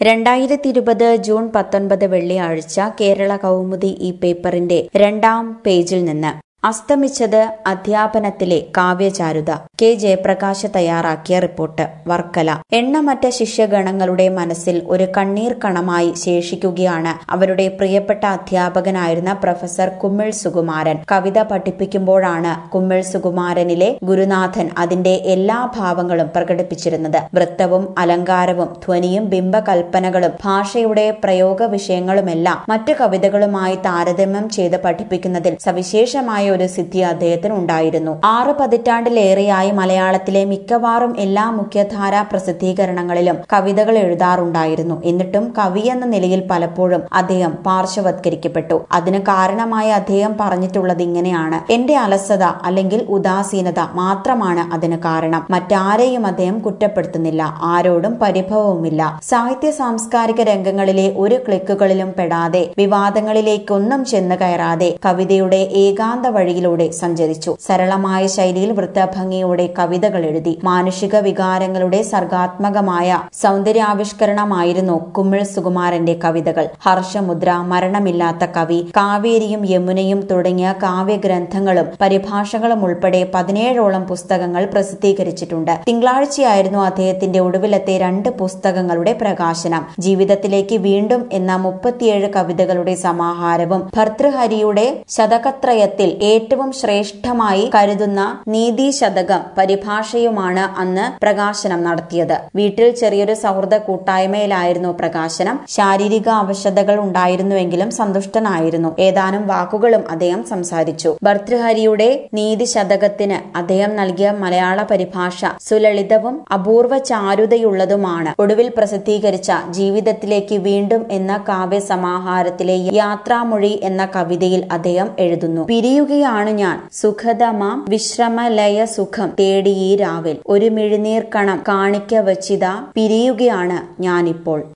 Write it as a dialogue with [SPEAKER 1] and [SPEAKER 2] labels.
[SPEAKER 1] രണ്ടായിരത്തി ഇരുപത് ജൂൺ പത്തൊൻപത് വെള്ളിയാഴ്ച കേരള കൗമുദി ഈ പേപ്പറിന്റെ രണ്ടാം പേജിൽ നിന്ന് അസ്തമിച്ചത് അധ്യാപനത്തിലെ കാവ്യചാരുത കെ ജയപ്രകാശ് തയ്യാറാക്കിയ റിപ്പോർട്ട് വർക്കല എണ്ണമറ്റ ശിഷ്യഗണങ്ങളുടെ മനസ്സിൽ ഒരു കണ്ണീർ കണമായി ശേഷിക്കുകയാണ് അവരുടെ പ്രിയപ്പെട്ട അധ്യാപകനായിരുന്ന പ്രൊഫസർ കുമ്മിൾ സുകുമാരൻ കവിത പഠിപ്പിക്കുമ്പോഴാണ് കുമ്മിൾ സുകുമാരനിലെ ഗുരുനാഥൻ അതിന്റെ എല്ലാ ഭാവങ്ങളും പ്രകടിപ്പിച്ചിരുന്നത് വൃത്തവും അലങ്കാരവും ധ്വനിയും ബിംബകൽപ്പനകളും ഭാഷയുടെ പ്രയോഗ വിഷയങ്ങളുമെല്ലാം മറ്റു കവിതകളുമായി താരതമ്യം ചെയ്ത് പഠിപ്പിക്കുന്നതിൽ സവിശേഷമായ ഒരു സിദ്ധി അദ്ദേഹത്തിന് ഉണ്ടായിരുന്നു ആറ് പതിറ്റാണ്ടിലേറെയായി മലയാളത്തിലെ മിക്കവാറും എല്ലാ മുഖ്യധാരാ പ്രസിദ്ധീകരണങ്ങളിലും കവിതകൾ എഴുതാറുണ്ടായിരുന്നു എന്നിട്ടും കവി എന്ന നിലയിൽ പലപ്പോഴും അദ്ദേഹം പാർശ്വവത്കരിക്കപ്പെട്ടു അതിന് കാരണമായി അദ്ദേഹം പറഞ്ഞിട്ടുള്ളത് ഇങ്ങനെയാണ് എന്റെ അലസത അല്ലെങ്കിൽ ഉദാസീനത മാത്രമാണ് അതിന് കാരണം മറ്റാരെയും അദ്ദേഹം കുറ്റപ്പെടുത്തുന്നില്ല ആരോടും പരിഭവവുമില്ല സാഹിത്യ സാംസ്കാരിക രംഗങ്ങളിലെ ഒരു ക്ലിക്കുകളിലും പെടാതെ വിവാദങ്ങളിലേക്കൊന്നും ചെന്ന് കയറാതെ കവിതയുടെ ഏകാന്ത വഴിയിലൂടെ സഞ്ചരിച്ചു സരളമായ ശൈലിയിൽ വൃത്തഭംഗിയോടെ കവിതകൾ എഴുതി മാനുഷിക വികാരങ്ങളുടെ സർഗാത്മകമായ സൗന്ദര്യാവിഷ്കരണമായിരുന്നു കുമ്മിൾ സുകുമാരന്റെ കവിതകൾ ഹർഷമുദ്ര മരണമില്ലാത്ത കവി കാവേരിയും യമുനയും തുടങ്ങിയ കാവ്യഗ്രന്ഥങ്ങളും പരിഭാഷകളും ഉൾപ്പെടെ പതിനേഴോളം പുസ്തകങ്ങൾ പ്രസിദ്ധീകരിച്ചിട്ടുണ്ട് തിങ്കളാഴ്ചയായിരുന്നു അദ്ദേഹത്തിന്റെ ഒടുവിലത്തെ രണ്ട് പുസ്തകങ്ങളുടെ പ്രകാശനം ജീവിതത്തിലേക്ക് വീണ്ടും എന്ന മുപ്പത്തിയേഴ് കവിതകളുടെ സമാഹാരവും ഭർതൃഹരിയുടെ ശതകത്രയത്തിൽ ഏറ്റവും ശ്രേഷ്ഠമായി കരുതുന്ന നീതി ശതകം പരിഭാഷയുമാണ് അന്ന് പ്രകാശനം നടത്തിയത് വീട്ടിൽ ചെറിയൊരു സൗഹൃദ കൂട്ടായ്മയിലായിരുന്നു പ്രകാശനം ശാരീരിക അവശതകൾ ഉണ്ടായിരുന്നുവെങ്കിലും സന്തുഷ്ടനായിരുന്നു ഏതാനും വാക്കുകളും അദ്ദേഹം സംസാരിച്ചു ഭർതൃഹരിയുടെ നീതി ശതകത്തിന് അദ്ദേഹം നൽകിയ മലയാള പരിഭാഷ സുലളിതവും അപൂർവ ചാരുതയുള്ളതുമാണ് ഒടുവിൽ പ്രസിദ്ധീകരിച്ച ജീവിതത്തിലേക്ക് വീണ്ടും എന്ന കാവ്യ സമാഹാരത്തിലെ യാത്രാമൊഴി എന്ന കവിതയിൽ അദ്ദേഹം എഴുതുന്നു പിരിയുകയാണ് ഞാൻ സുഖതമാം വിശ്രമലയ സുഖം തേടി ഈ രാവിൽ ഒരു മിഴിനീർ കണം കാണിക്ക വച്ചിതാ പിരിയുകയാണ് ഞാനിപ്പോൾ